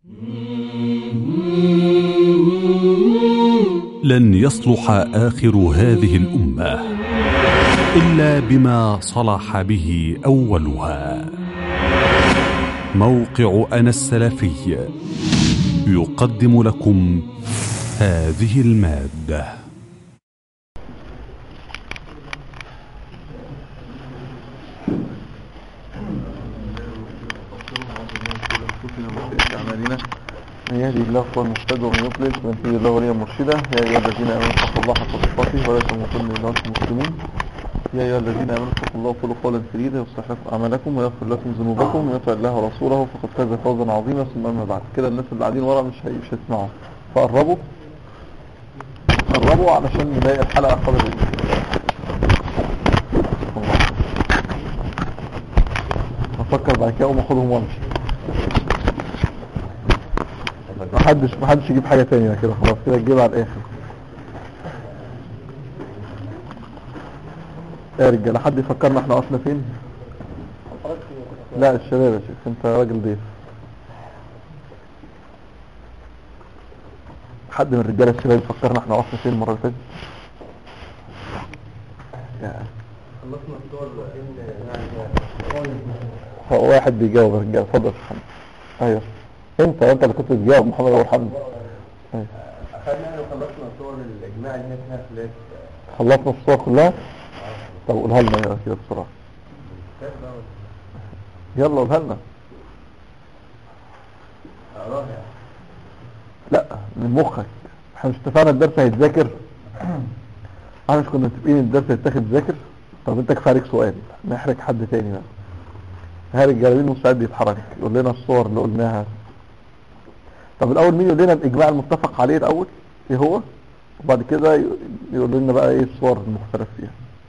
لن يصلح آخر هذه الأمة إلا بما صلح به أولها موقع أنا السلفي يقدم لكم هذه المادة أعمالنا من يهدي الله فهو المهتد ومن يضلل فمن يهدي الله وليا مرشدا يا أيها الذين آمنوا اتقوا الله حق تقاته ولا تموتن إلا وأنتم مسلمون يا أيها الذين آمنوا اتقوا الله وقولوا قولا سديدا يصلح لكم أعمالكم ويغفر لكم ذنوبكم ويطع الله ورسوله فقد فاز فوزا عظيما ثم أما بعد كده الناس اللي قاعدين ورا مش هي- مش هيسمعوا فقربوا قربوا علشان نلاقي الحلقة قبل الإنتهاء. الله. هفكر بعد كده اقوم اخدهم وامشي محدش محدش يجيب حاجة تانية كده خلاص كده تجيبها على الاخر يا رجالة حد يفكرنا احنا وقفنا فين لا الشباب يا شيخ انت راجل ضيف حد من الرجالة الشباب يفكرنا احنا وقفنا فين المرة اللي فاتت يا هو واحد بيجاوب يا رجاله اتفضل يا محمد ايوه انت انت اللي كنت بتجاوب محمد ابو الحمد أيوة. أخذنا وخلصنا صور الإجماع اللي فيها خلاف خلصنا الصور كلها طب قولها لنا يا كده بسرعه يلا قولها لنا أقراها يعني لا من مخك احنا مش اتفقنا الدرس هيتذاكر احنا مش كنا متفقين الدرس هيتاخد ذاكر طب انت كفايه عليك سؤال نحرج حد تاني بقى ها رجاله مين مستعد يتحرك يقول لنا الصور اللي قلناها طب الاول مين يقول لنا الاجماع المتفق عليه الاول ايه هو وبعد كده ي- يقول لنا بقى ايه الصور المختلف فيها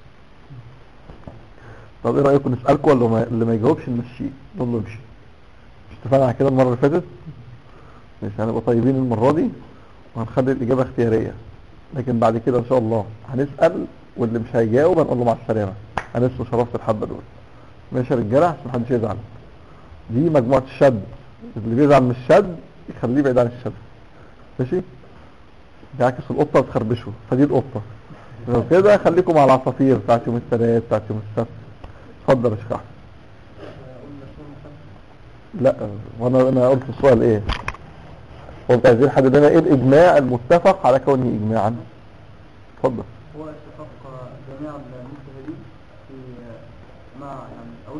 طب ايه رايكم نسالكم ولا ما اللي ما يجاوبش نمشيه نقول له امشي مش اتفقنا على كده المره اللي فاتت مش هنبقى طيبين المرة دي وهنخلي الإجابة اختيارية لكن بعد كده إن شاء الله هنسأل واللي مش هيجاوب هنقول له مع السلامة هنسوا شرفت الحبة دول ماشي يا رجالة عشان محدش يزعل دي مجموعة الشد اللي بيزعل من الشد يخليه بعيد عن الشد ماشي بيعكس القطة وتخربشه فدي القطة لو كده خليكم على العصافير بتاعت يوم الثلاث بتاعت يوم السبت اتفضل يا شيخ أحمد. لا وانا انا قلت السؤال ايه وانت عايزين حد لنا ايه الاجماع المتفق على كونه اجماعا اتفضل هو اتفاق جميع المجتهدين في مع يعني اول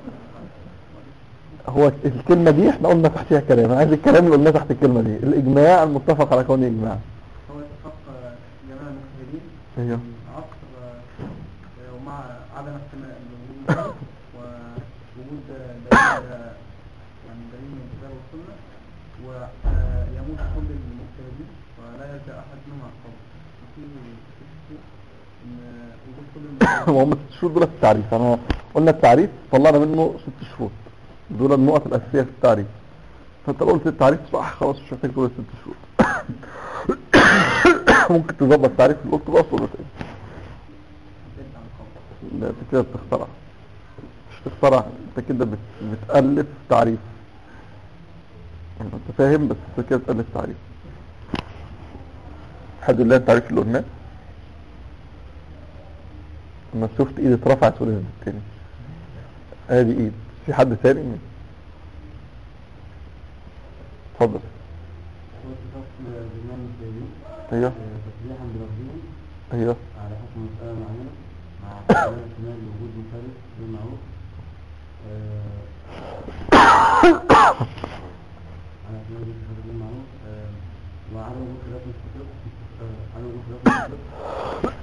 شيء هو الكلمة دي احنا قلنا تحتها كلام انا عايز الكلام اللي قلناه تحت الكلمة دي الاجماع المتفق على كونه اجماع هو اتفاق جميع المجتهدين ايوه عصر آه، ومع عدم احتمال الوجود ووجود دليل يعني دليل من الكتاب والسنة ويموت كل المجتهدين ولا يرجع احد منهم عن القول وفي في ان وجود كل المجتهدين هو هم ست شهور دول في التعريف انا قلنا التعريف طلعنا منه ست شروط دول النقط الاساسية في التعريف فانت لو قلت التعريف صح خلاص مش محتاج تقول الست شروط ممكن تظبط التعريف اللي قلته بقى صورتين يرجع عن القول لا انت كده بتخترع مش تخترع انت كده بت... بتألف تعريف يعني انت فاهم بس انت كده بتألف تعريف الحمد لله التعريف اللي قلناه انا شفت ايدي اترفعت ولا التاني ادي ايد في حد تاني اتفضل هو اتفاق جميع المسلمين ايوه تصريحا بلفظهم ايوه على حكم مسألة معينة مع احتمال احتمال وجود مخالف بالمعروف آه، على احتمال وجود مخالف بالمعروف آه، وعدم وجود خلاف مستقر آه، عدم وجود خلاف مستقر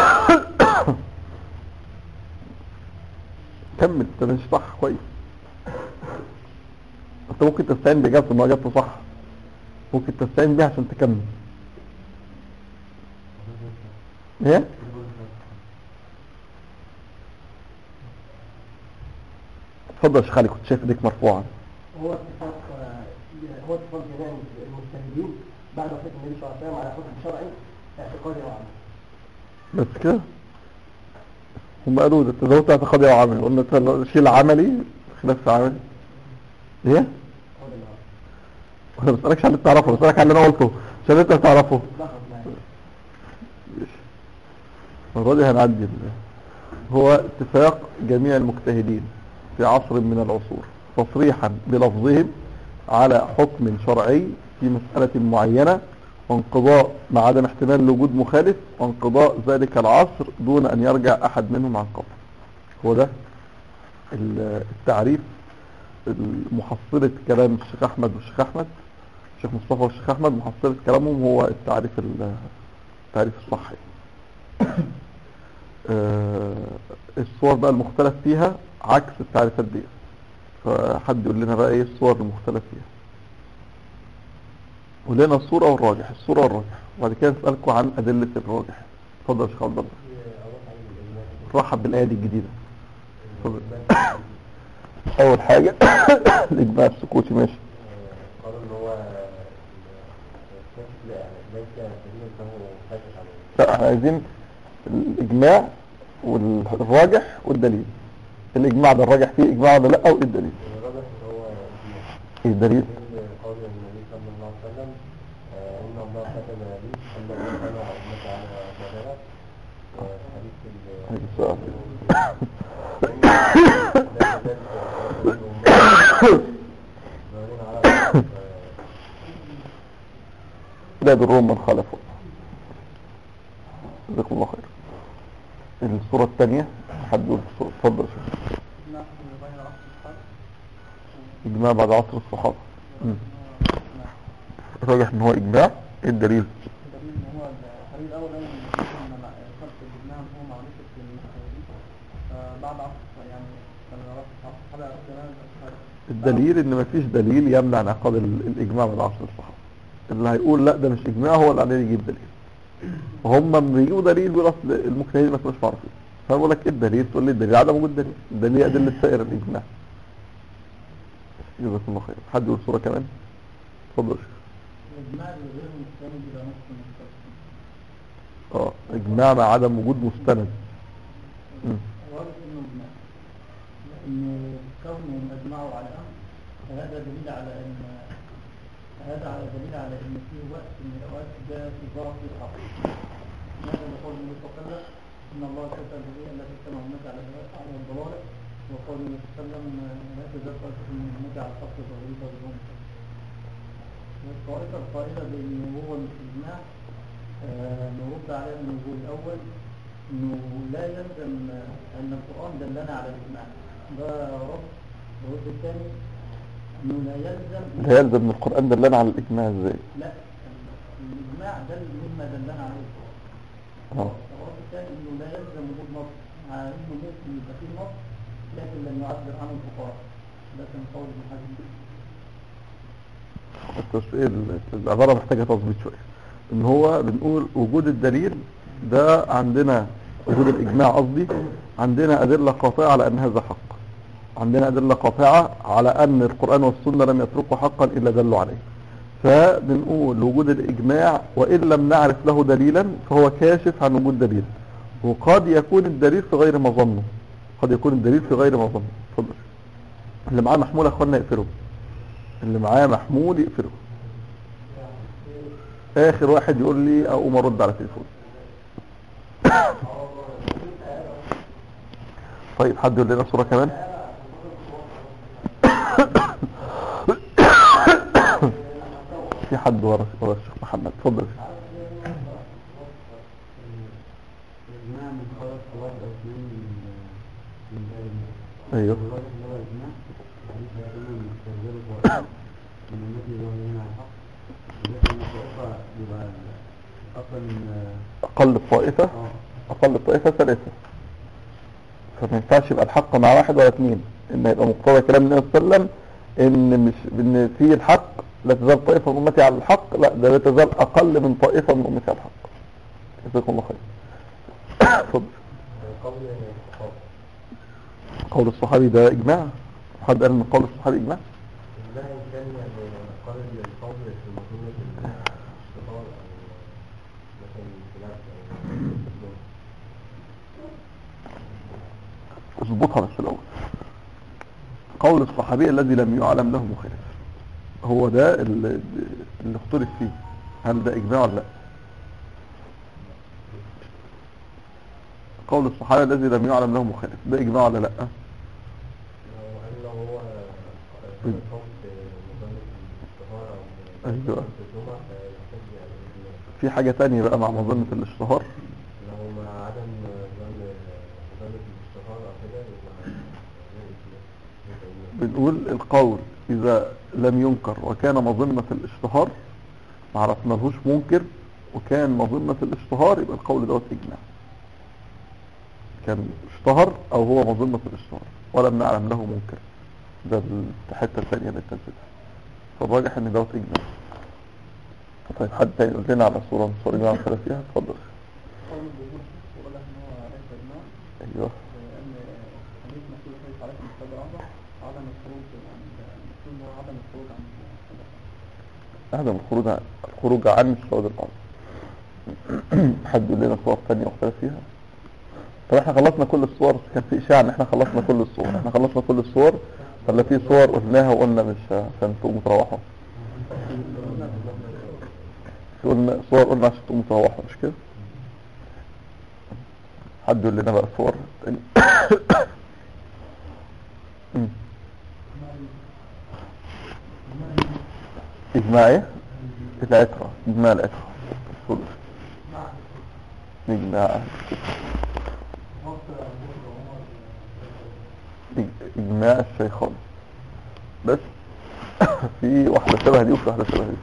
كمل انت مش صح كويس انت ممكن تستعين باجابته ما اجابته صح ممكن تستعين بيها عشان تكمل ايه اتفضل يا شيخ علي كنت شايف ايديك مرفوعه هو اتفاق هو اتفاق جميع المجتهدين بعد وفاة النبي صلى الله عليه وسلم على حكم شرعي اعتقادي وعملي بس كده هم قالوا ده تزوجت اعتقادي وعملي قلنا ت- شيل عملي خلاف عملي ايه هو ده اللي انا بسألكش عن اللي تعرفه بسألك عن اللي انا قلته عشان انت تعرفه لخص يعني المرة دي هنعدي ال- هو اتفاق جميع المجتهدين في عصر من العصور تصريحا بلفظهم على حكم شرعي في مسألة معينة وانقضاء مع عدم احتمال لوجود مخالف وانقضاء ذلك العصر دون ان يرجع احد منهم عن قبل هو ده ال- التعريف محصلة كلام الشيخ احمد والشيخ احمد الشيخ مصطفى والشيخ احمد محصلة كلامهم هو التعريف ال- التعريف الصحي آه، الصور بقى المختلف فيها عكس التعريفات دي فحد يقول لنا بقى ايه الصور المختلف فيها ولنا الصورة والراجح الصورة والراجح وبعد كده نسألكم عن أدلة الراجح اتفضل يا شيخ عبد الله رحب بالآية دي الجديدة اتفضل. أول حاجة الإجماع السكوتي ماشي قالوا ان هو الشخص ليس سبيلا فهو فاتح عليه لا احنا عايزين الإجماع والراجح والدليل الإجماع ده الراجح فيه إجماع ولا لا أو إيه الدليل الرابع هو إيه الدليل من قول النبي صلى الله عليه وسلم آه، ان الله كتب لي ان انا امتي على ضلاله حديث ال- هذا السؤال لا يضرهم من خالفه جزاكم الله خير الصورة الثانية حد يقول الصورة اتفضل يا شيخ. نحن غير عصر الحج إجماع بعد عصر الصحابة مم. راجح ان هو إجماع ايه الدليل الدليل ان هو الحديث الاول ان ان خلق الجبنان هو معرفه المتخيلين بعد عصر يعني كان عصر الصحابه كمان الدليل ان مفيش دليل يمنع انعقاد ال- الاجماع بعد عصر الصحابة اللي هيقول لا ده مش اجماع هو اللي عليه يجيب دليل وهم لما بيجيبوا دليل بيقول اصل المجتهدين ما كانوش معروفين فبقول لك ايه الدليل تقول لي الدليل عدم وجود دليل الدليل ادله سائر الاجماع جزاكم الله خير حد يقول صوره كمان اتفضل يا شيخ. الاجماع غير مستند الى نص المستقيم اه اجماع مع عدم وجود مستند مم. واضح انه اجماع لان كونهم اجمعوا على امر فهذا دليل على ان هذا على دليل على ان في وقت من الاوقات جاء في ضعف الحق ماذا لقول النبي صلى الله عليه وسلم ان الله كتب به التي اجتمع الناس على على الضلاله وقول النبي صلى الله عليه وسلم لا تزال طائفه من الناس على الحق ظاهرين بهم والطائفه القائله بان هو الاجماع آه، نرد عليها من الوجه الاول انه لا يلزم ان القران دلنا على الاجماع ده رد الرد الثاني انه لا يلزم لا يلزم من القران دلنا على الاجماع ازاي لا الاجماع دل مما دلنا عليه القران اه الرد الثاني انه لا يلزم وجود نص مع انه ممكن يبقى فيه نص لكن لم يعبر عنه الفقهاء ده كان قول ابن حزم بس ايه ال- العباره محتاجه تظبيط شويه ان هو بنقول وجود الدليل ده عندنا وجود الاجماع قصدي عندنا ادله قاطعه على ان هذا حق عندنا ادله قاطعه على ان القران والسنه لم يتركوا حقا الا دلوا عليه فبنقول وجود الاجماع وان لم نعرف له دليلا فهو كاشف عن وجود دليل وقد يكون الدليل في غير مظنه قد يكون الدليل في غير مظنه اتفضل اللي معاه محمول يا اخوانا يقفله اللي معاه محمول يقفله اخر واحد يقول لي اقوم ارد على التليفون طيب حد يقول لنا صورة كمان في حد ورا ورا الشيخ محمد اتفضل الاجماع من خلق واحد او اثنين من من دار الناس ايوه والراجح اللي هو الاجماع حديث يقول من تنزل القران من التي ظاهرين على الحق ولكن الطائفه يبقى اصلا اقل الطائفة اه اقل الطائفة ثلاثة فما ينفعش يبقى الحق مع واحد ولا اثنين ان يبقى مقتضى كلام النبي صلى الله عليه وسلم ان مش ان في الحق لا تزال طائفة من امتي على الحق لا ده لا تزال اقل من طائفة من امتي على الحق جزاكم الله خير اتفضل قول الصحابه قول الصحابي ده اجماع حد قال ان قول الصحابي اجماع ده كان يعني قال القول في مفهوم الشطار او مثلا الخلاف او اظبطها بس الاول قول الصحابي الذي لم يعلم له مخالف هو ده اللي, اللي اختلف فيه هل ده اجماع ولا لا قول الصحابة الذي لم يعلم له مخالف ده اجماع ولا لا إلا هو طيب. صوت مظلة الاشتهار أو أيوة. صوت الجمعة فيحتاج يعني في حاجة تانية بقى مع مظنة الاشتهار لو مع عدم ظن مظلة الاشتهار أو كده يبقى غير بنقول القول إذا لم ينكر وكان مظنة الاشتهار ما عرفنالهوش منكر وكان مظنة الاشتهار يبقى القول دوت إجماع كان اشتهر أو هو مظنة الاشتهار ولم نعلم له منكر ده الحتة الثانية اللي تنزلها فالراجح إن دوت إجماع طيب حد تاني يقول لنا على صورة من صور إجماع مثلا فيها اتفضل قول الجمهور وقال لك ان هو ليس اجماع أيوه لان حديث مسؤول الحديث عليكم الصدر اعظم عدم الخروج عن المسؤول هو عدم الخروج عن الصدر عدم الخروج عن الخروج عن السواد الأعظم حد يقول لنا صور تانية مختلف فيها طب احنا خلصنا كل الصور كان في اشاعة ان احنا خلصنا كل الصور احنا خلصنا كل الصور ولا في صور قلناها وقلنا مش عشان تقوموا تروحوا قلنا صور قلنا عشان تقوموا تروحوا مش كده حد يقول لنا بقى صور تاني مم. اجماع ايه العترة اجماع العترة اتفضل. اجماع أهل الكفر. إج- اجماع الشيخان بس في واحدة شبه دي وفي واحدة شبه دي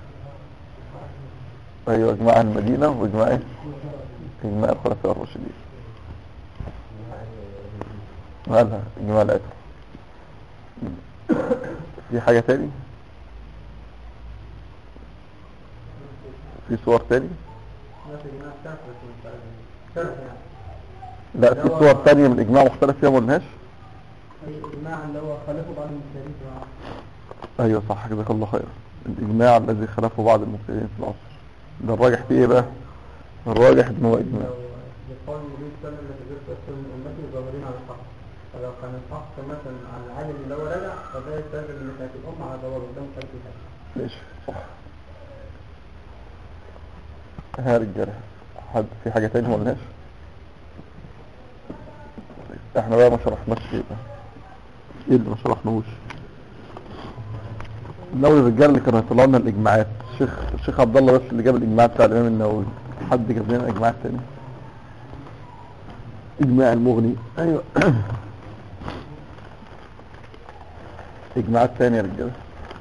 ايوه اجماع المدينة واجماع ايه اجماع الخلفاء الراشدين مالها اجماع العترة في حاجة تاني في صور تاني لا في صور تانية من اجماع مختلف فيها ما قلناش الاجماع اللي هو خالفه بعض المسلمين في العصر ايوه صح جزاك الله خير الاجماع الذي خلفه بعض المسلمين في العصر ده الراجح فيه ايه بقى الراجح ان هو اجماع لقول النبي صلى الله عليه وسلم لا تجد تأثر من أمتي ظاهرين على الحق فلو كان الحق مثلا على العالم اللي هو رجع فده يستلزم ان كانت الأمة على ضوابط ده مخالف لها ماشي صح ها رجاله حد في حاجة تانية ما قلناش طيب، احنا بقى ما شرحناش ايه بقى ايه اللي ما شرحناهوش لو الرجال اللي كانوا يطلعوا لنا الاجماعات الشيخ الشيخ عبد الله بس اللي جاب الاجماع بتاع الامام النووي حد جاب لنا اجماع تاني اجماع المغني ايوه اجماعات تانية يا رجاله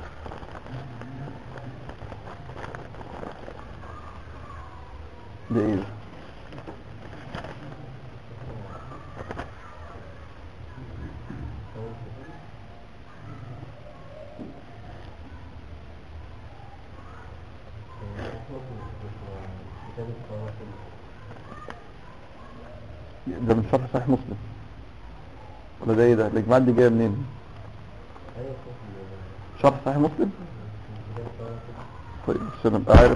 ده ايه ده؟ كتاب التواصل ده من شرح صحيح مسلم ولا ده ايه ده الاجماعات دي جايه منين ايوه صوت شرح صحيح مسلم كتاب التواصل طيب عشان ابقى عارف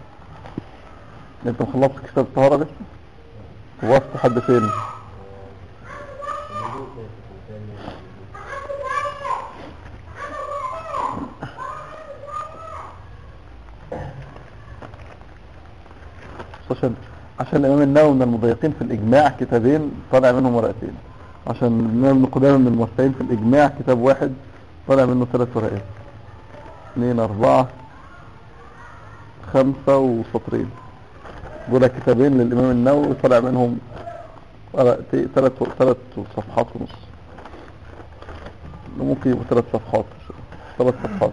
انت مخلصت كتاب الطهارة لسه وقفت حد فين الوضوء كيف الإنسان بس عشان عشان الامام النووي من المضيقين في الاجماع كتابين طالع منهم ورقتين عشان الامام ابن قدامه من الموسعين في الاجماع كتاب واحد طالع منه ثلاث ورقات اثنين اربعة خمسة وسطرين دول كتابين للامام النووي طالع منهم ورقتين ثلاث ثلاث صفحات ونص ممكن يبقوا ثلاث صفحات ثلاث صفحات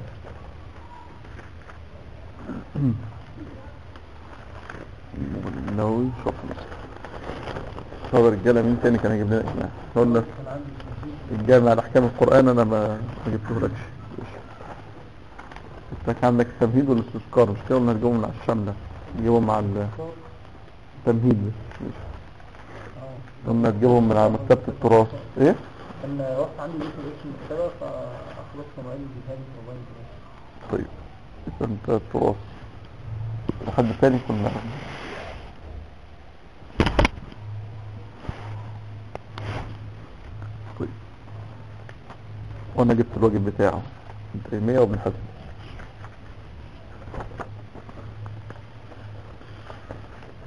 النووي شوف هذا الرجاله مين تاني كان يجيب لنا اجماع قلنا الجامع على احكام القران انا ما ما جبتهولكش انت كان عندك التمهيد والاستذكار مش كده قلنا نجيبهم من على الشامله نجيبهم مع التمهيد بس قلنا تجيبهم من على مكتبه التراث ايه كان وقت عندي اسم اسم المكتبة فأخلصت موعد الجهاد والله طيب يبقى انت التراث لحد تاني كنا طيب وانا جبت الواجب بتاعه ابن تيمية وابن حزم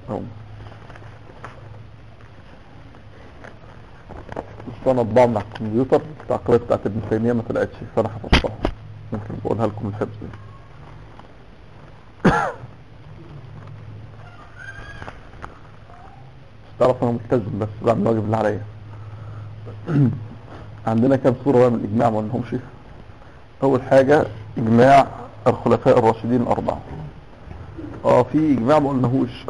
أهو. بس انا اطبعه من على الكمبيوتر التعقيبات بتاعت ابن تيمية ما طلعتش فانا حفظتها ممكن بقولها لكم الحفظ دي. بس تعرف انا ملتزم بس بعمل الواجب اللي عليا عندنا كام صورة بقى من الاجماع ما قلناهمش اول حاجة اجماع الخلفاء الراشدين الاربعة اه في اجماع ما قلناهوش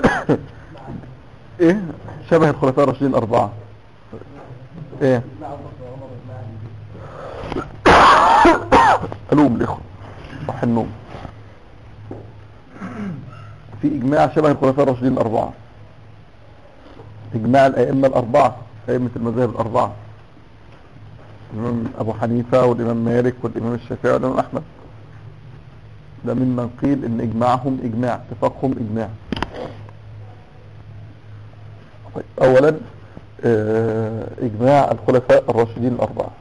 ايه شبه الخلفاء الراشدين الاربعة ايه الوم الاخوة صح النوم في اجماع شبه الخلفاء الراشدين الاربعة اجماع الائمة الاربعة ائمة المذاهب الاربعة الامام ابو حنيفة والامام مالك والامام الشافعي والامام احمد ده ممن قيل ان اجماعهم اجماع اتفاقهم اجماع طيب اولا آه، اجماع الخلفاء الراشدين الاربعة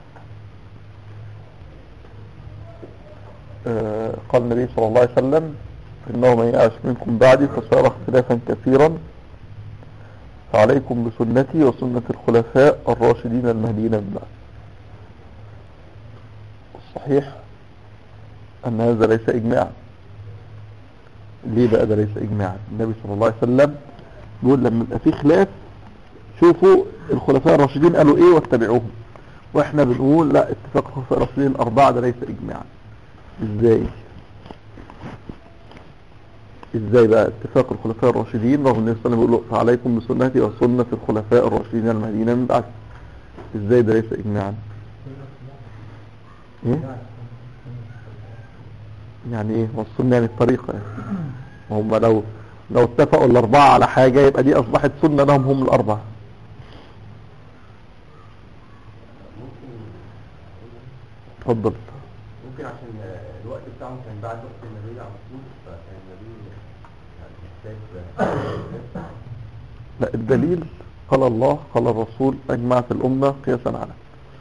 آه، قال النبي صلى الله عليه وسلم انه من يعش منكم بعدي فسيرى اختلافا كثيرا فعليكم بسنتي وسنة الخلفاء الراشدين المهديين من بعد الصحيح ان هذا ليس اجماعا ليه بقى ده ليس اجماعا النبي صلى الله عليه وسلم بيقول لما يبقى في خلاف شوفوا الخلفاء الراشدين قالوا ايه واتبعوهم واحنا بنقول لا اتفاق الخلفاء الراشدين الاربعه ده ليس اجماعا ازاي ازاي بقى اتفاق الخلفاء الراشدين رغم النبي صلى الله عليه وسلم بيقول له فعليكم بسنتي وسنه الخلفاء الراشدين المهديين من بعد ازاي ده ليس اجماعا ايه يعني ايه والسنة يعني الطريقة يعني هم لو لو اتفقوا الاربعة على حاجة يبقى دي اصبحت سنة لهم هم الاربعة اتفضل ممكن عشان الوقت بتاعهم كان بعد وقت النبي على طول فكان النبي يعني محتاج لا الدليل قال الله قال الرسول اجمعت الامة قياسا على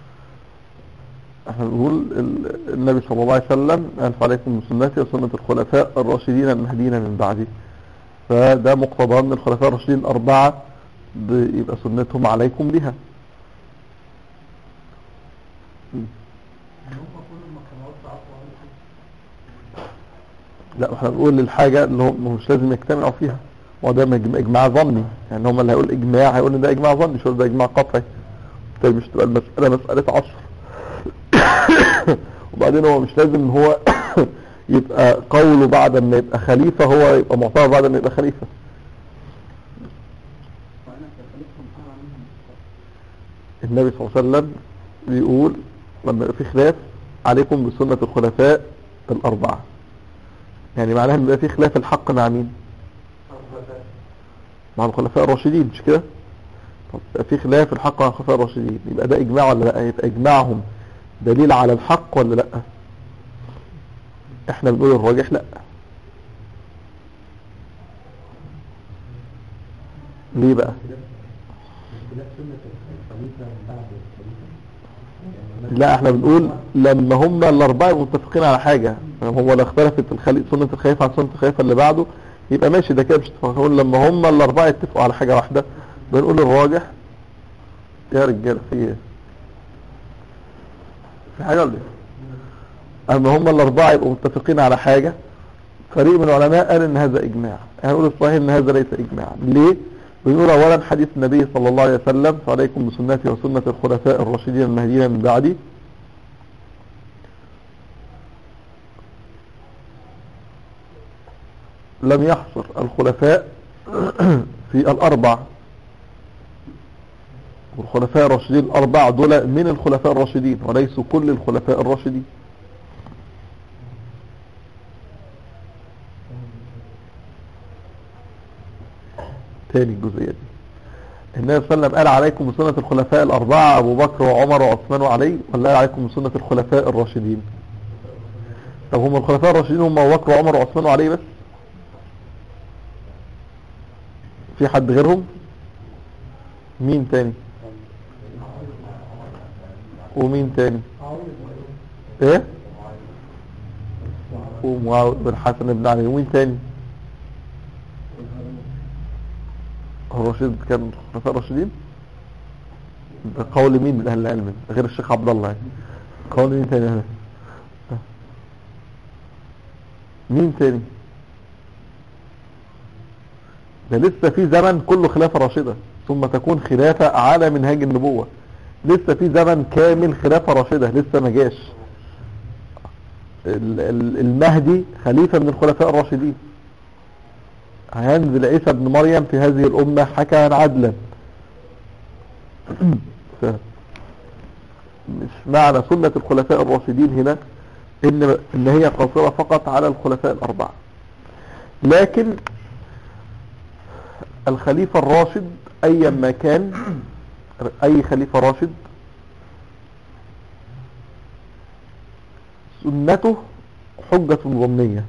احنا بنقول ال- النبي صلى الله عليه وسلم قال فعليكم بسنتي وسنة الخلفاء الراشدين المهديين من بعدي فده مقتضى ان الخلفاء الراشدين الاربعة بيبقى سنتهم عليكم بها لا احنا بنقول للحاجة اللي هم مش لازم يجتمعوا فيها وده مج- اجماع ظني يعني هم اللي هيقول اجماع هيقول ان ده اجماع ظني مش هيقول ده اجماع قطعي بالتالي مش تبقى المسألة مسألة عصر وبعدين هو مش لازم ان هو يبقى قوله بعد ما يبقى خليفة هو يبقى معتبر بعد ما يبقى خليفة وأنا كخليفهم أعلى منهم النبي صلى الله عليه وسلم بيقول لما يبقى في خلاف عليكم بسنة الخلفاء الأربعة يعني معناها ان يبقى في خلاف الحق مع مين مع الخلفاء الراشدين مش كده طب يبقى في خلاف الحق مع الخلفاء الراشدين يبقى ده اجماع ولا لا يبقى اجماعهم دليل على الحق ولا لا احنا بنقول الراجح لا ليه بقى اختلاف سنة الخليفة من بعد الخليفة لا احنا بنقول لما هم الاربعه يبقوا متفقين على حاجه هم لو اختلفت الخلي... سنه الخليفه عن سنه الخليفه اللي بعده يبقى ماشي ده كده مش اتفاق نقول لما هم الاربعه يتفقوا على حاجه واحده بنقول الراجح يا رجاله في ايه في حاجه ولا ايه اما هم الاربعه يبقوا متفقين على حاجه فريق من العلماء قال ان هذا اجماع هنقول الصحيح ان هذا ليس اجماعا ليه بنقول اولا حديث النبي صلى الله عليه وسلم فعليكم بسنتي وسنة الخلفاء الراشدين المهديين من بعدي لم يحصر الخلفاء في الاربع والخلفاء الراشدين الاربع دول من الخلفاء الراشدين وليسوا كل الخلفاء الراشدين تاني الجزئية دي النبي صلى الله عليه وسلم قال عليكم بسنة الخلفاء الأربعة أبو بكر وعمر وعثمان وعلي ولا قال عليكم بسنة الخلفاء الراشدين طب هم الخلفاء الراشدين هم أبو بكر وعمر وعثمان وعلي بس في حد غيرهم مين تاني ومين تاني ايه ومعاوية بن حسن بن علي ومين تاني الرشيد كان خلفاء الراشدين ده قول مين من اهل العلم غير الشيخ عبد الله يعني قول مين تاني هنا مين تاني ده لسه في زمن كله خلافة راشدة ثم تكون خلافة على منهاج النبوة لسه في زمن كامل خلافة راشدة لسه ما جاش ال- ال- المهدي خليفة من الخلفاء الراشدين هينزل عيسى ابن مريم في هذه الأمة حكما عدلا ف- مش معنى سنة الخلفاء الراشدين هنا إن, إن هي قاصرة فقط على الخلفاء الأربعة لكن الخليفة الراشد أيا ما كان أي خليفة راشد سنته حجة ضمنية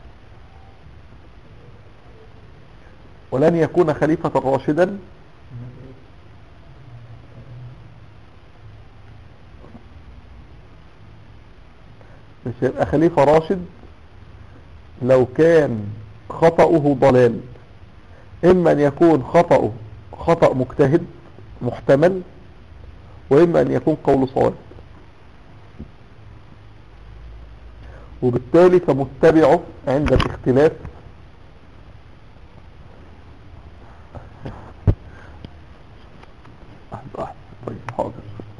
ولن يكون خليفة راشدا مش هيبقى خليفة راشد لو كان خطأه ضلال إما أن يكون خطأه خطأ مجتهد محتمل وإما أن يكون قول صواب وبالتالي فمتبعه عند الاختلاف واحد واحد طيب حاضر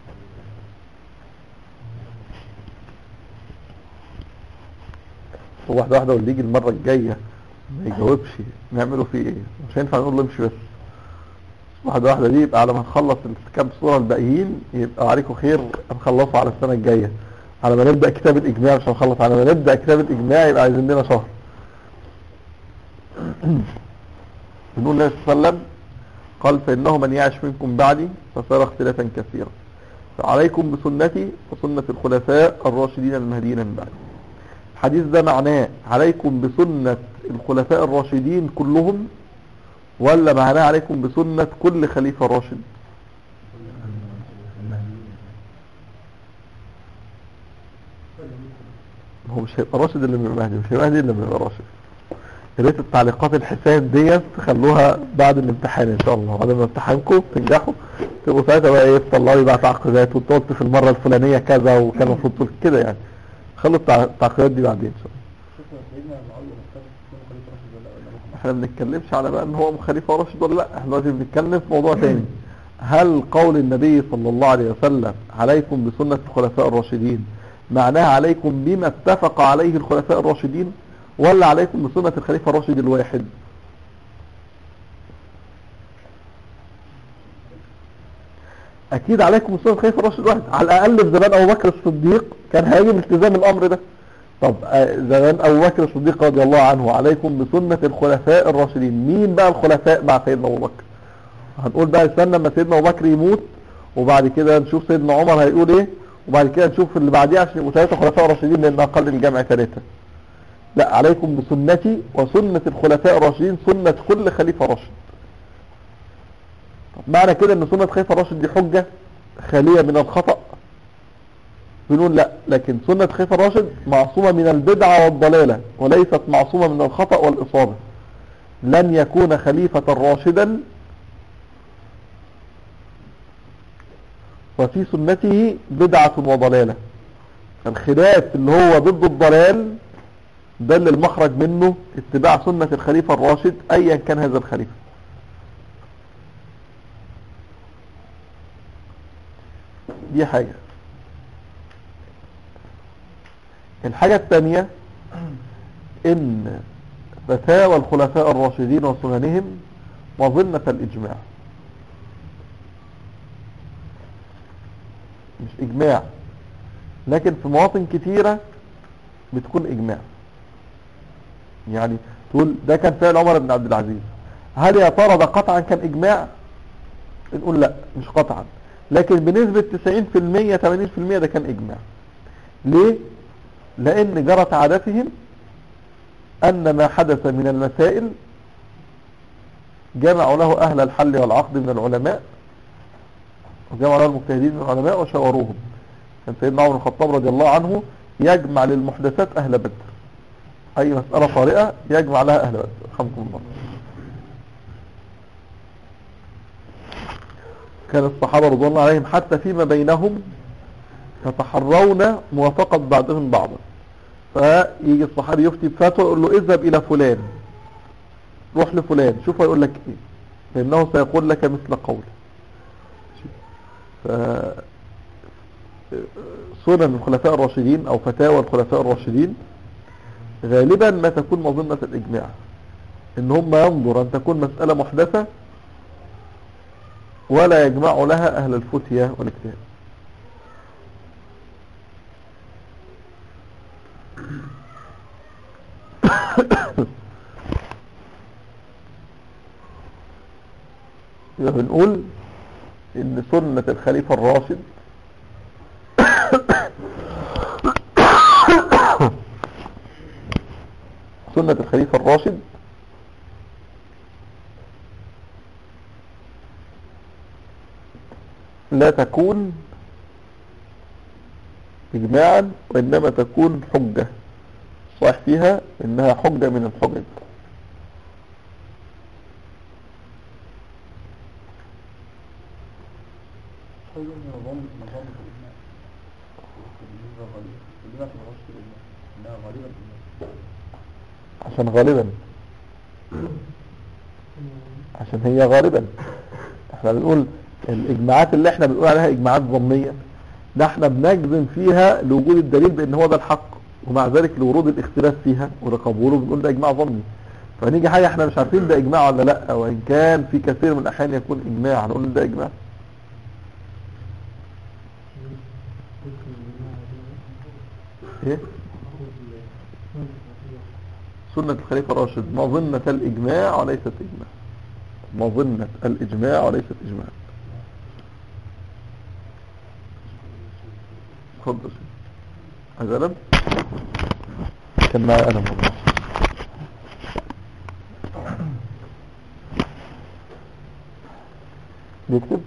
واحدة واحدة واللي يجي المرة الجاية ما يجاوبش نعمله فيه ايه مش هينفع نقول له امشي بس واحدة واحدة دي يبقى على ما نخلص الكام صورة الباقيين يبقى عليكم خير نخلصه على السنة الجاية على ما نبدأ كتاب الإجماع مش هنخلص على ما نبدأ كتاب الإجماع يبقى عايزين لنا شهر بنقول الله صلى الله عليه وسلم قال فإنه من يعش منكم بعدي فسيرى اختلافا كثيرا فعليكم بسنتي وسنة الخلفاء الراشدين المهديين من بعدي الحديث ده معناه عليكم بسنة الخلفاء الراشدين كلهم ولا معناه عليكم بسنة كل خليفة راشد هو مش هيبقى راشد اللي بيبقى مهدي مش هيبقى مهدي اللي بيبقى راشد يا ريت التعليقات الحساب ديت تخلوها بعد الامتحان ان شاء الله بعد ما امتحانكم تنجحوا تبقوا ساعتها بقى ايه تطلعوا لي بقى تعقيدات وتقول في المره الفلانيه كذا وكان المفروض تقول كده يعني خلوا التع- التعقيدات دي بعدين ان شاء الله شكرا سيدنا معاوية مختلف يكون خليفة راشد ولا ولا لا احنا ما بنتكلمش على بقى ان هو خليفه راشد ولا لا احنا دلوقتي بنتكلم في موضوع تاني هل قول النبي صلى الله عليه وسلم عليكم بسنة الخلفاء الراشدين معناها عليكم بما اتفق عليه الخلفاء الراشدين ولا عليكم بسنة الخليفة الراشد الواحد اكيد عليكم بسنة الخليفة الراشد الواحد على الاقل في زمان ابو بكر الصديق كان هيجب التزام الامر ده طب آه، زمان ابو بكر الصديق رضي الله عنه عليكم بسنة الخلفاء الراشدين مين بقى الخلفاء مع سيدنا ابو بكر هنقول بقى استنى لما سيدنا ابو بكر يموت وبعد كده نشوف سيدنا عمر هيقول ايه وبعد كده نشوف اللي بعديه عشان يبقوا ثلاثه خلفاء راشدين لان اقل الجمع ثلاثه لا عليكم بسنتي وسنة الخلفاء الراشدين سنة كل خليفة راشد طب معنى كده ان سنة خليفة راشد دي حجة خالية من الخطأ بنقول لا لكن سنة خليفة راشد معصومة من البدعة والضلالة وليست معصومة من الخطأ والإصابة لن يكون خليفة راشدا وفي سنته بدعة وضلالة الخلاف اللي هو ضد الضلال ده اللي المخرج منه اتباع سنة الخليفة الراشد ايا كان هذا الخليفة دي حاجة الحاجة الثانية ان فتاوى الخلفاء الراشدين وسننهم مظنة الإجماع مش إجماع لكن في مواطن كتيرة بتكون إجماع يعني تقول ده كان فعل عمر بن عبد العزيز هل يا ترى ده قطعا كان إجماع نقول لا مش قطعا لكن بنسبة 90% 80% ده كان إجماع ليه؟ لأن جرت عادتهم أن ما حدث من المسائل جمعوا له أهل الحل والعقد من العلماء وجمعوا له المجتهدين من العلماء وشاوروهم كان سيدنا عمر بن الخطاب رضي الله عنه يجمع للمحدثات أهل بدر أي مسألة طارئة يجمع لها أهل بدر رحمكم الله كان الصحابة رضوان الله عليهم حتى فيما بينهم يتحرون موافقة بعضهم بعضا فيجي الصحابي يفتي بفتوى يقول له اذهب الى فلان روح لفلان شوف هيقول لك ايه لانه سيقول لك مثل قوله ف سنن الخلفاء الراشدين او فتاوى الخلفاء الراشدين غالبا ما تكون مظنة الاجماع ان هم ينظر ان تكون مسألة محدثة ولا يجمع لها اهل الفتية والاجتهاد يبقى بنقول ان سنة الخليفة الراشد سنة الخليفة الراشد لا تكون إجماعا وإنما تكون حجة صح فيها إنها حجة من الحجج حلو نظام نظام الإجماع بالنسبة غالبا بالنسبة ما تبقاش كده إنها غالبا الإجماع عشان غالبا عشان هي غالبا احنا بنقول الاجماعات اللي احنا بنقول عليها اجماعات ظنية ده احنا بنجزم فيها لوجود الدليل بان هو ده الحق ومع ذلك لورود الاختلاف فيها ولقبوله بنقول ده اجماع ظني فنيجي حاجة احنا مش عارفين ده اجماع ولا لا وان كان في كثير من الاحيان يكون اجماع هنقول ده اجماع ايه سنة الخليفة الراشد مظنة الإجماع وليست إجماع مظنة الإجماع وليست إجماع اتفضل عايز قلم كان معايا قلم والله بيكتب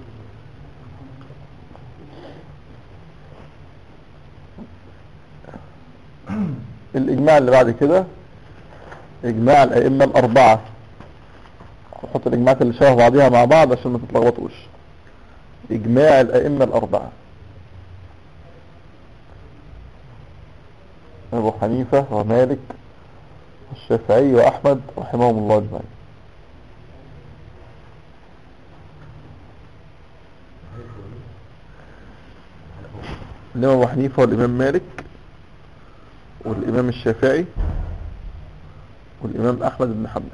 الإجماع اللي بعد كده إجماع الأئمة الأربعة نحط الإجماعات اللي شبه بعضها مع بعض عشان ما تتلخبطوش إجماع الأئمة الأربعة أبو حنيفة ومالك والشافعي وأحمد رحمهم الله أجمعين الإمام أبو حنيفة والإمام مالك والإمام الشافعي والإمام أحمد بن حنبل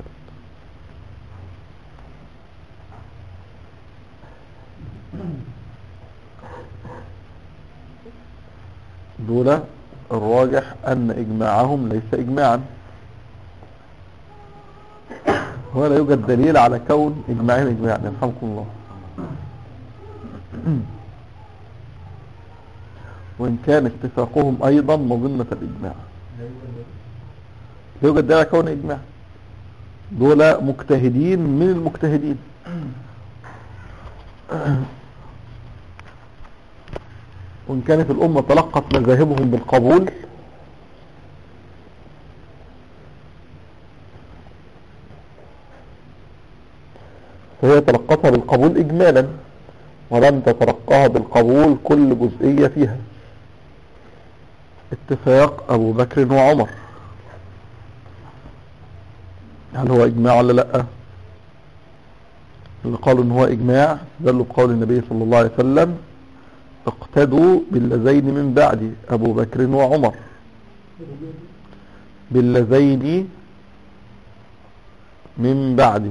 دول الراجح أن إجماعهم ليس إجماعا ولا يوجد دليل على كون إجماعهم إجماعا يرحمكم الله وإن كان اتفاقهم أيضا مظنة الإجماع لا يوجد دليل على كون إجماع دول مجتهدين من المجتهدين وإن كانت الأمة تلقت مذاهبهم بالقبول فهي تلقتها بالقبول إجمالا ولم تتلقاها بالقبول كل جزئية فيها اتفاق أبو بكر وعمر هل هو إجماع ولا لأ اللي قالوا ان هو إجماع دلوا بقول النبي صلى الله عليه وسلم اقتدوا باللذين من بعد أبو بكر وعمر باللذين من بعد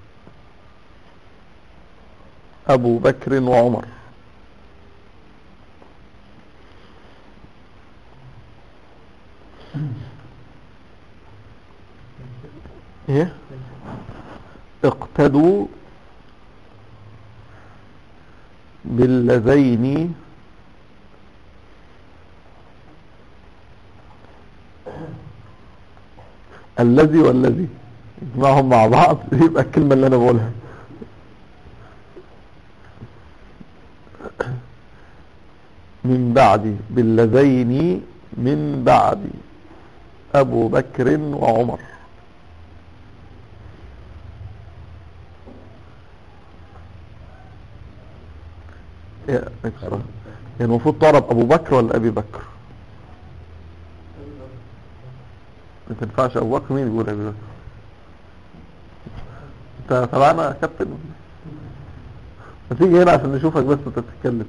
أبو بكر وعمر ايه اقتدوا باللذين الذي والذي يجمعهم مع بعض يبقى الكلمة اللي انا بقولها من بعد باللذين من بعد ابو بكر وعمر إيه، إكسرا. يعني المفروض تعرب ابو بكر ولا ابي بكر ما تنفعش ابو بكر مين يقول ابي بكر انت تبعنا يا كابتن ما تيجي هنا عشان نشوفك بس انت بتتكلم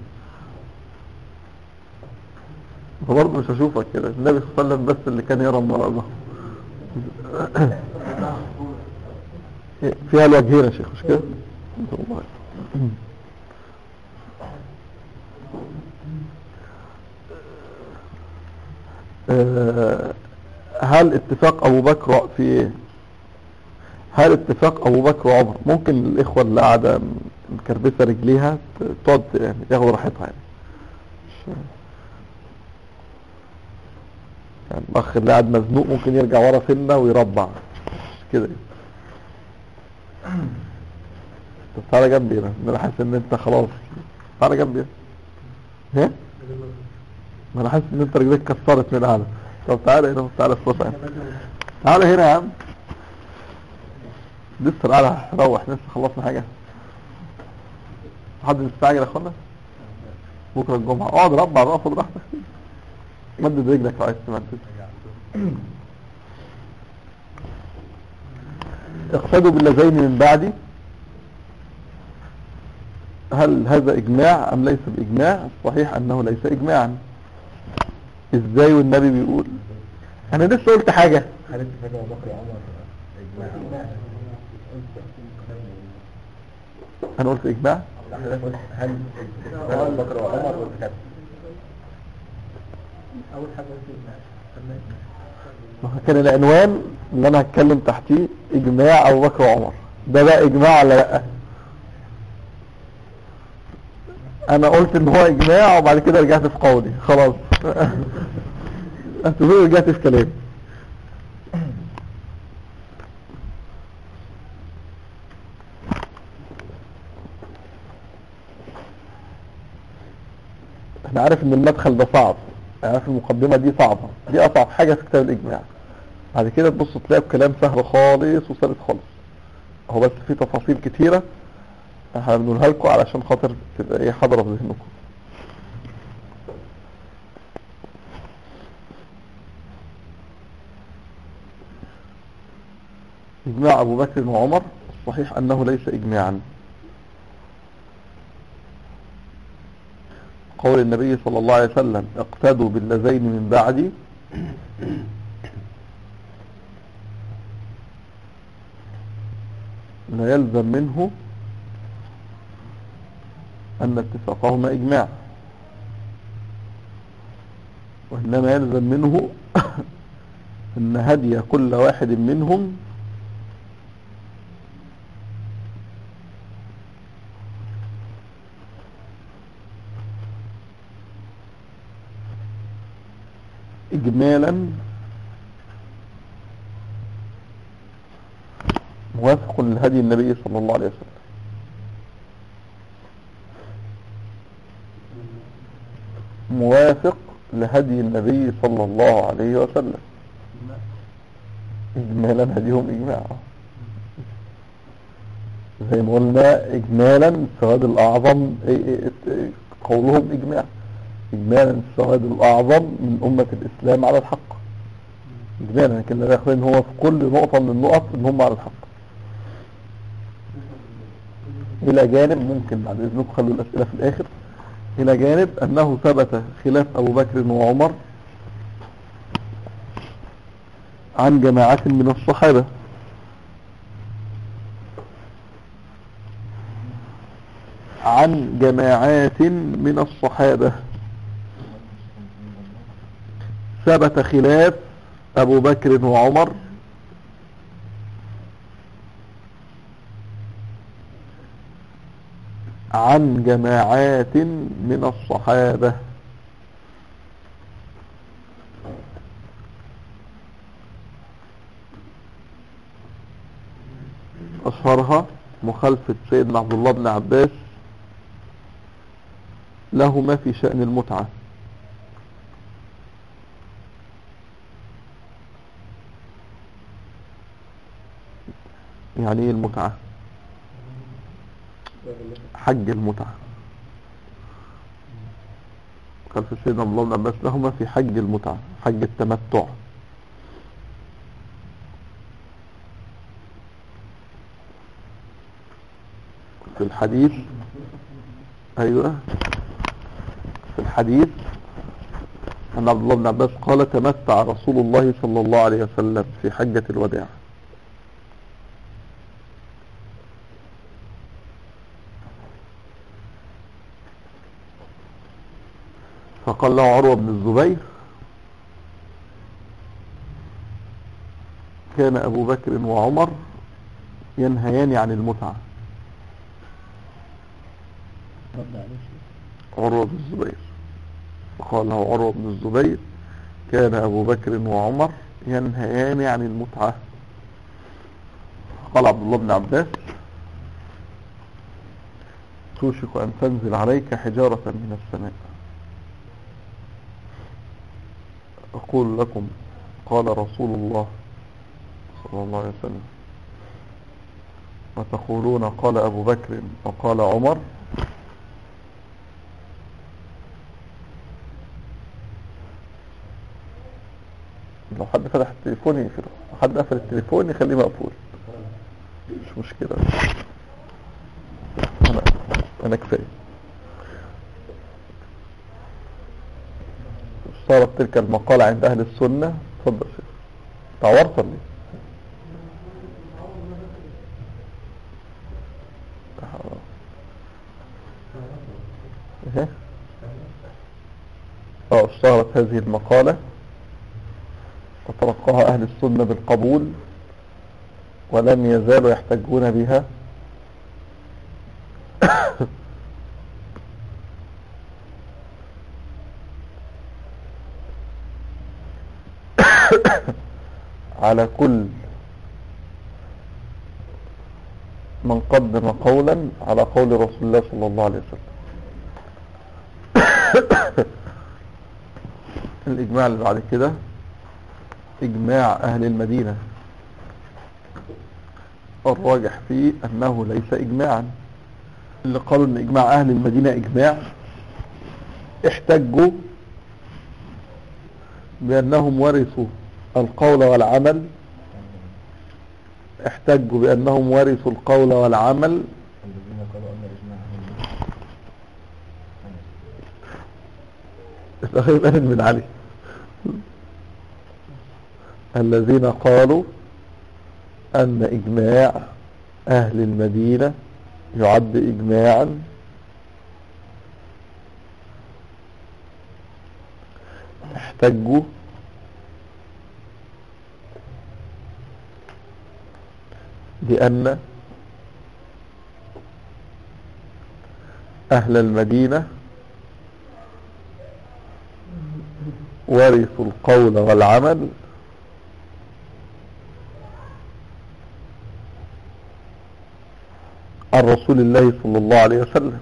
فبرضه مش هشوفك كده النبي صلى الله عليه وسلم بس اللي كان يرى من وراء ظهره. فيها الوجهين يا شيخ مش كده والله. آه، هل اتفاق ابو بكر في ايه هل اتفاق ابو بكر وعمر ممكن الاخوه اللي قاعده مكربسه رجليها ت- تقعد يعني ياخدوا راحتها يعني مش- يعني الاخ اللي قاعد مزنوق ممكن يرجع ورا سنه ويربع مش كده يعني. طب تعالى جنبي هنا انا حاسس ان انت خلاص تعالى جنبي هنا ها ما انا حاسس ان انت رجليك كسرت من اعلى طب تعالى هنا تعالى في وسط تعالى هنا يا عم لسه القعده هروح لسه خلصنا حاجه حد مستعجل يا اخوانا بكره الجمعه اقعد ربع بقى خد راحتك مدد رجلك لو عايز تمدد اقصدوا باللذين من بعدي هل هذا اجماع ام ليس باجماع الصحيح انه ليس اجماعا ازاي والنبي بيقول انا لسه قلت حاجة هل اتفاق ابو بكر وعمر اجماع انا قلت اجماع حضرتك قلت هل اتفاق ابو بكر وعمر واتفاق اول حاجه قلت إجماع. خدنا إجماع. ما هو كان العنوان اللي انا هتكلم تحتيه اجماع ابو بكر وعمر ده بقى اجماع ولا لا انا قلت ان هو اجماع وبعد كده رجعت في قولي خلاص انت بقى رجعت في كلامي انا عارف ان المدخل ده صعب انا عارف المقدمة دي صعبة دي اصعب حاجة في كتاب الاجماع بعد كده تبص تلاقي بكلام سهل خالص وسلس خالص هو بس في تفاصيل كتيرة احنا بنقولها لكم علشان خاطر تبقى ايه حاضرة في ذهنكم اجماع ابو بكر وعمر صحيح انه ليس اجماعا قول النبي صلى الله عليه وسلم اقتدوا باللذين من بعدي لا يلزم منه أن اتفاقهما إجماع وإنما يلزم منه أن هدي كل واحد منهم إجمالا موافق لهدي النبي صلى الله عليه وسلم موافق لهدي النبي صلى الله عليه وسلم إجمالا هديهم إجماع زي ما قلنا إجمالا السواد الأعظم إيه- إيه- إيه- قولهم إجماع إجمالا السواد الأعظم من أمة الإسلام على الحق إجمالا لكن لا يخفى إن هو في كل نقطة من النقط إن هم على الحق إلى جانب ممكن بعد إذنكم خلوا الأسئلة في الآخر إلى جانب أنه ثبت خلاف أبو بكر وعمر عن جماعة من الصحابة عن جماعات من الصحابة ثبت خلاف أبو بكر وعمر عن جماعات من الصحابة أشهرها مخالفة سيدنا عبد الله بن عباس لهما في شأن المتعة يعني ايه المتعة حج المتعة خلف سيدنا عبد الله بن عباس لهما في حج المتعة حج التمتع في الحديث ايوه في الحديث ان عبد الله بن عباس قال تمتع رسول الله صلى الله عليه وسلم في حجة الوداع فقال له عروة بن الزبير كان أبو بكر وعمر ينهيان عن المتعة عروة بن الزبير فقال له عروة بن الزبير كان أبو بكر وعمر ينهيان عن المتعة قال عبد الله بن عباس توشك أن تنزل عليك حجارة من السماء أقول لكم قال رسول الله صلى الله عليه وسلم وتقولون قال أبو بكر وقال عمر لو حد فتح التليفون يقفله لو حد قفل التليفون يخليه مقفول مش مشكلة أنا أنا كفاية صارت تلك المقالة عند أهل السنة اتفضل يا شيخ تعورت ولا ايه؟ ايه اه اشتهرت هذه المقالة وتلقاها أهل السنة بالقبول ولم يزالوا يحتجون بها على كل من قدم قولا على قول رسول الله صلى الله عليه وسلم الإجماع اللي بعد كده إجماع أهل المدينة الراجح فيه أنه ليس إجماعا اللي قالوا أن إجماع أهل المدينة إجماع احتجوا بأنهم ورثوا القول والعمل احتجوا بأنهم ورثوا القول والعمل الذين قالوا أن الإجماع الأخير أهل من علي الذين قالوا أن إجماع أهل المدينة يعد إجماعا احتجوا بأن أهل المدينة ورثوا القول والعمل عن رسول الله صلى الله عليه وسلم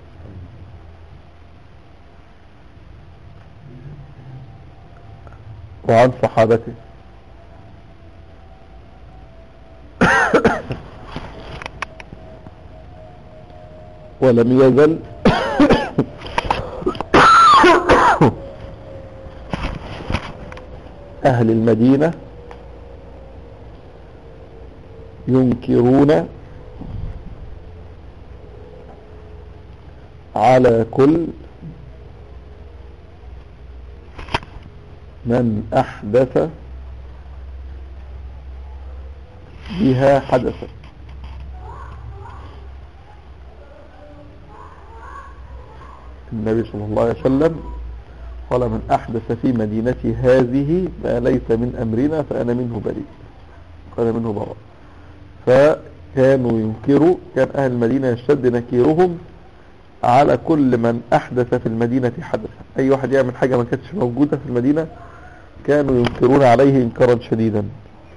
وعن صحابته ولم يزل أهل المدينة ينكرون على كل من أحدث بها حدثا النبي صلى الله عليه وسلم قال من أحدث في مدينتي هذه ما ليس من أمرنا فأنا منه بريء فأنا منه براء فكانوا ينكروا كان أهل المدينة يشتد نكيرهم على كل من أحدث في المدينة حدثا أي واحد يعمل حاجة ما كانتش موجودة في المدينة كانوا ينكرون عليه إنكارا شديدا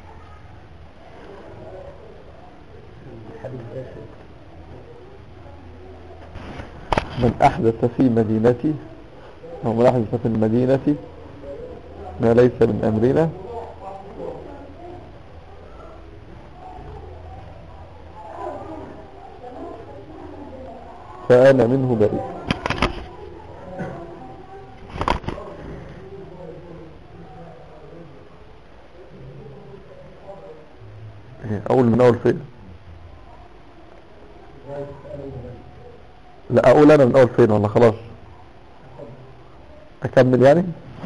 من أحدث في مدينتي أو من أحدث في المدينة ما ليس من أمرنا فأنا منه بريء إيه، اقول من اول فين لا اقول انا من اول فين ولا خلاص اكمل يعني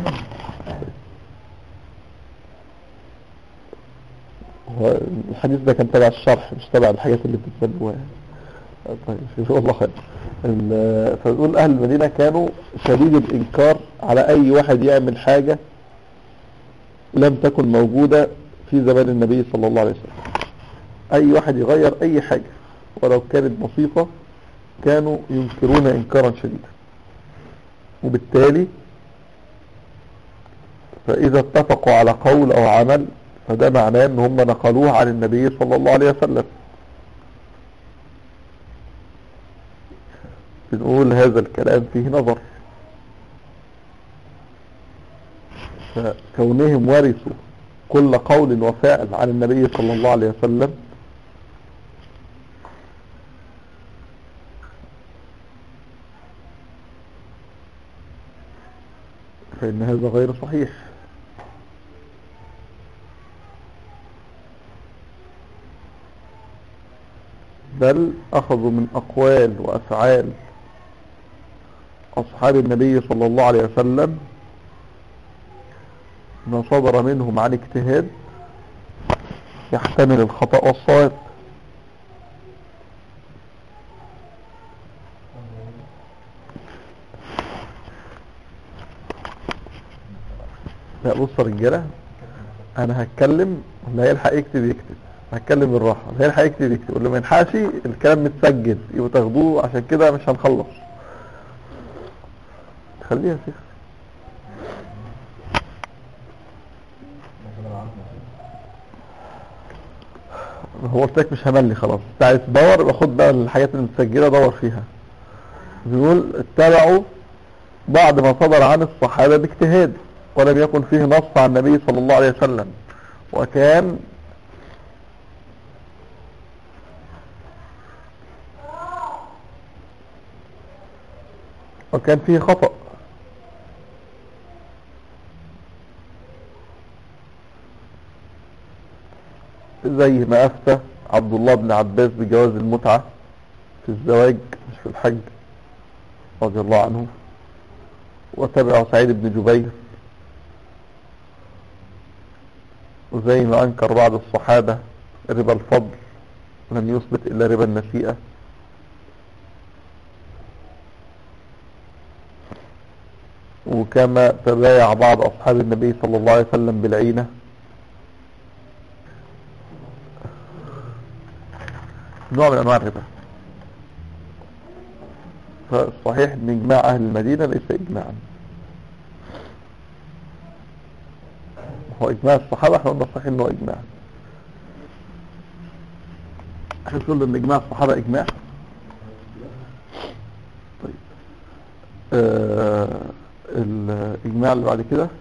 هو الحديث ده كان تبع الشرح مش تبع الحاجات اللي بتتسلوها طيب جزاه الله خير ال- فبيقول اهل المدينة كانوا شديد الانكار على اي واحد يعمل حاجة لم تكن موجودة في زمان النبي صلى الله عليه وسلم اي واحد يغير اي حاجة ولو كانت بسيطة كانوا ينكرون انكارا شديدا وبالتالي فاذا اتفقوا على قول او عمل فده معناه ان هم نقلوه عن النبي صلى الله عليه وسلم بنقول هذا الكلام فيه نظر فكونهم ورثوا كل قول وفعل عن النبي صلى الله عليه وسلم فإن هذا غير صحيح بل أخذوا من أقوال وأفعال أصحاب النبي صلى الله عليه وسلم ما صدر منهم عن اجتهاد يحتمل الخطأ والصواب لا بص يا رجاله انا هتكلم اللي هيلحق يكتب يكتب هتكلم بالراحه اللي هيلحق يكتب يكتب واللي ما يلحقش الكلام متسجل يبقوا تاخدوه عشان كده مش هنخلص خليها يا شيخ هو قلت لك مش هملي خلاص انت عايز تدور يبقى خد بقى الحاجات المتسجله دور فيها بيقول اتبعوا بعد ما صدر عن الصحابه باجتهاد ولم يكن فيه نص عن النبي صلى الله عليه وسلم وكان وكان فيه خطأ زي ما أفتى عبد الله بن عباس بجواز المتعة في الزواج مش في الحج رضي الله عنه وتبع سعيد بن جبير وزي ما أنكر بعض الصحابة ربا الفضل لم يثبت إلا ربا النسيئة وكما تبايع بعض أصحاب النبي صلى الله عليه وسلم بالعينة نوع من أنواع الربا فالصحيح أن إجماع أهل المدينة ليس إجماعا هو إجماع الصحابة احنا قلنا صحيح أنه إجماع احنا قلنا أن إجماع الصحابة إجماع طيب آه الإجماع اللي بعد كده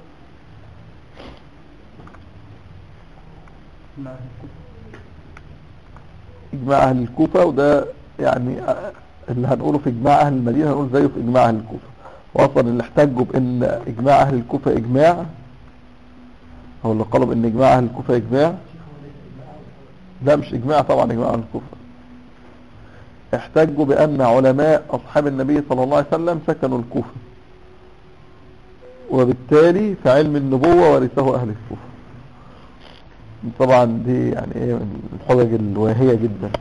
إجماع أهل الكوفة وده يعني آه، اللي هنقوله في إجماع أهل المدينة هنقول زيه في إجماع أهل الكوفة وأصلا اللي احتجوا بأن إجماع أهل الكوفة إجماع هو اللي قالوا بأن إجماع أهل الكوفة إجماع لا مش إجماع طبعا إجماع أهل الكوفة احتجوا بأن علماء أصحاب النبي صلى الله عليه وسلم سكنوا الكوفة وبالتالي في علم النبوة ورثه أهل الكوفة طبعا دي يعني ايه من الحجج الواهية جدا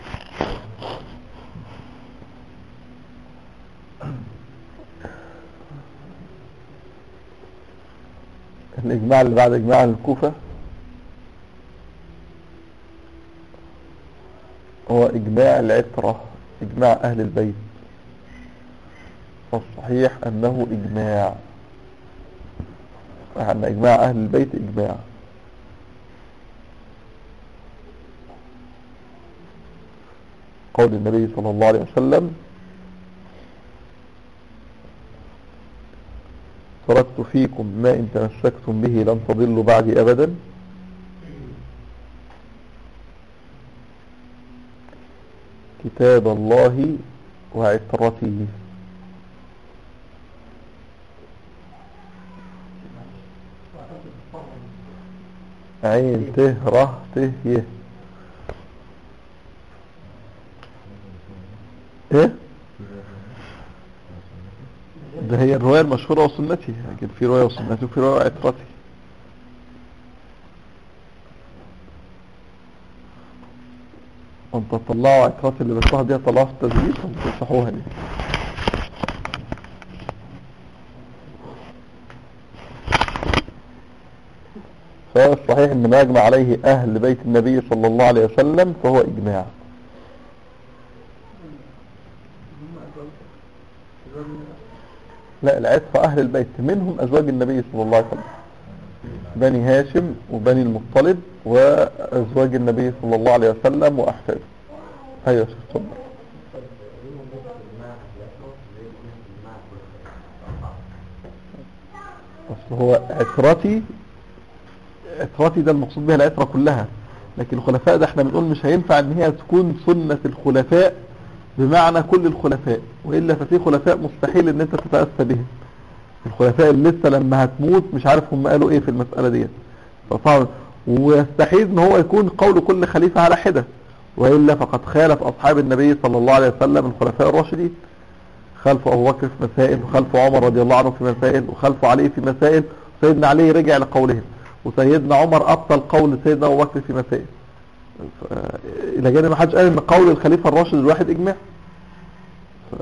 الإجماع اللي بعد إجماع الكوفة هو إجماع العترة إجماع أهل البيت والصحيح أنه إجماع أن إجماع أهل البيت إجماع قول النبي صلى الله عليه وسلم تركت فيكم ما إن تمسكتم به لن تضلوا بعدي أبدا كتاب الله وعترته عين ته ره ته يه ايه ده هي الرواية المشهورة وسنتي لكن في رواية وسنتي وفي رواية عترتي وانت تطلعوا عترتي اللي بتروح دي طلعوا في التسجيل وتفتحوها دي فالصحيح ان ما يجمع عليه اهل بيت النبي صلى الله عليه وسلم فهو اجماع لا العتق اهل البيت منهم ازواج النبي صلى الله عليه وسلم بني هاشم وبني المطلب وازواج النبي صلى الله عليه وسلم واحفاده ايوه يا شيخ اتفضل اصل هو عترتي عترتي ده المقصود بها العترة كلها لكن الخلفاء ده احنا بنقول مش هينفع ان هي تكون سنة الخلفاء بمعنى كل الخلفاء وإلا ففي خلفاء مستحيل ان انت تتأسى بهم الخلفاء اللي لسه لما هتموت مش عارف هم قالوا ايه في المسألة ديت فصعب ويستحيل ان هو يكون قول كل خليفة على حدة وإلا فقد خالف أصحاب النبي صلى الله عليه وسلم الخلفاء الراشدين خلف أبو بكر في مسائل وخلف عمر رضي الله عنه في مسائل وخلف علي في مسائل سيدنا علي رجع لقولهم وسيدنا عمر أبطل قول سيدنا أبو بكر في مسائل ف- إلى جانب ما حدش قال إن قول الخليفة الراشد الواحد إجماع ف-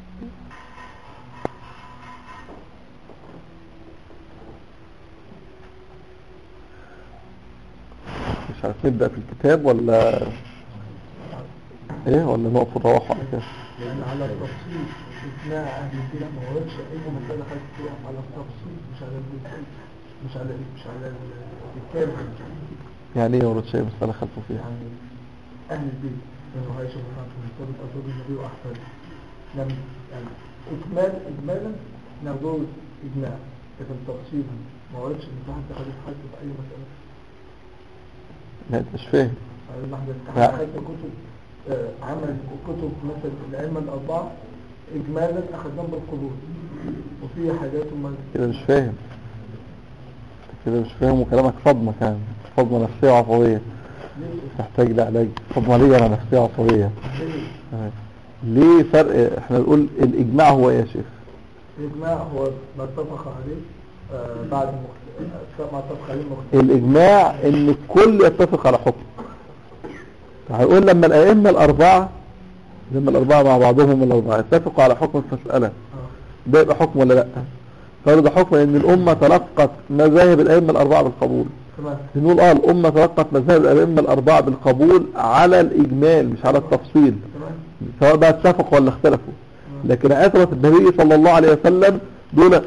مش عارف نبدأ في الكتاب ولا ايه ولا نقف نروح على كده لأن على التفصيل إجماع أهل البدع ما وردش أي مسألة حد تقف على التفصيل مش على الدخول مش على مش على الكتاب يعني ايه ورد شيء مسألة خلفه فيها يعني أهل البيت بنو هاشم وفاطمة ومطلب أزواج النبي وأحفاده لم يعني إجمال إجمالا نقول إجماع لكن تفصيلا ما وردش إن في حد خليف حد في أي مسألة لا انت مش فاهم يعني احنا لا. حتى كتب آه، عمل كتب مثلا الأئمة الأربعة إجمالا أخذناهم بالقبول وفي حاجات هم كده مش فاهم كده مش فاهم وكلامك صدمة كان صدمة نفسية وعصبية تحتاج لعلاج صدمة ليه انا نفسية وعصبية آه. ليه فرق احنا نقول الاجماع هو ايه يا شيخ الإجماع هو ما اتفق عليه آه، بعد مخت... آه، ما اتفق عليه مختلف الاجماع ان الكل يتفق على حكم هيقول لما الائمة الاربعة لما الاربعة مع بعضهم الاربعة يتفقوا على حكم في مسألة ده يبقى حكم ولا لا فرض حكم ان الامة تلقت مذاهب الائمة الاربعة بالقبول تمام نقول اه الامة تلقت مذاهب الائمة الاربعة بالقبول على الاجمال مش على التفصيل تمام سواء بقى اتفقوا ولا اختلفوا لكن عترة النبي صلى الله عليه وسلم دول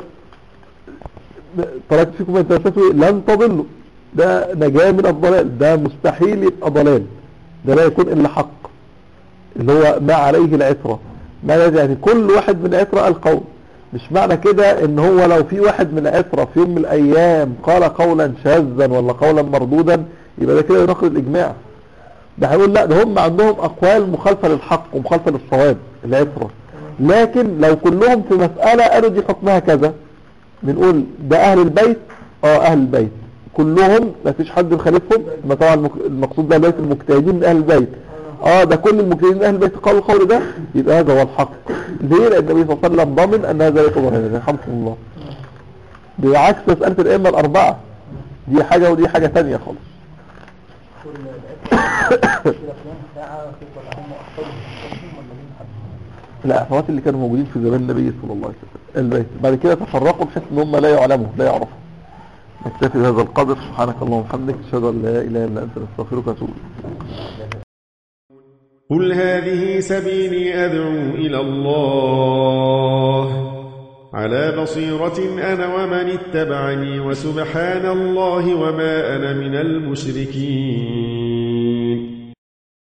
تركت فيكم ان تنسوا لن تضلوا ده نجاة من الضلال ده مستحيل يبقى ضلال ده لا يكون الا حق اللي هو ما عليه العترة ما الذي يعني كل واحد من العترة قال قول مش معنى كده ان هو لو في واحد من العترة في يوم من الايام قال قولا شاذا ولا قولا مردودا يبقى ده كده يناقض الاجماع ده هيقول لا ده هم عندهم اقوال مخالفة للحق ومخالفة للصواب العترة لكن لو كلهم في مسألة قالوا دي حكمها كذا بنقول ده اهل البيت اه اهل البيت كلهم ما فيش حد مخالفهم ما طبعا المك- المقصود ده ليس المجتهدين من اهل البيت اه ده كل المجتهدين من اهل البيت قالوا القول ده يبقى هذا هو الحق ليه لان النبي صلى الله عليه وسلم ضمن ان هذا ليس ضلال رحمه الله بعكس مسألة الائمة الاربعة دي حاجة ودي حاجة تانية خالص كل الأفلام ساعة ولا هم أفضل ولا مين حد الأفراد اللي كانوا موجودين في زمان النبي صلى الله عليه وسلم البيت بعد كده تفرقوا بحيث ان هم لا يعلموا لا يعرفوا نكتفي بهذا القدر سبحانك اللهم وبحمدك اشهد ان لا اله الا انت نستغفرك ونتوب اليك قل هذه سبيلي أدعو إلى الله على بصيرة أنا ومن اتبعني وسبحان الله وما أنا من المشركين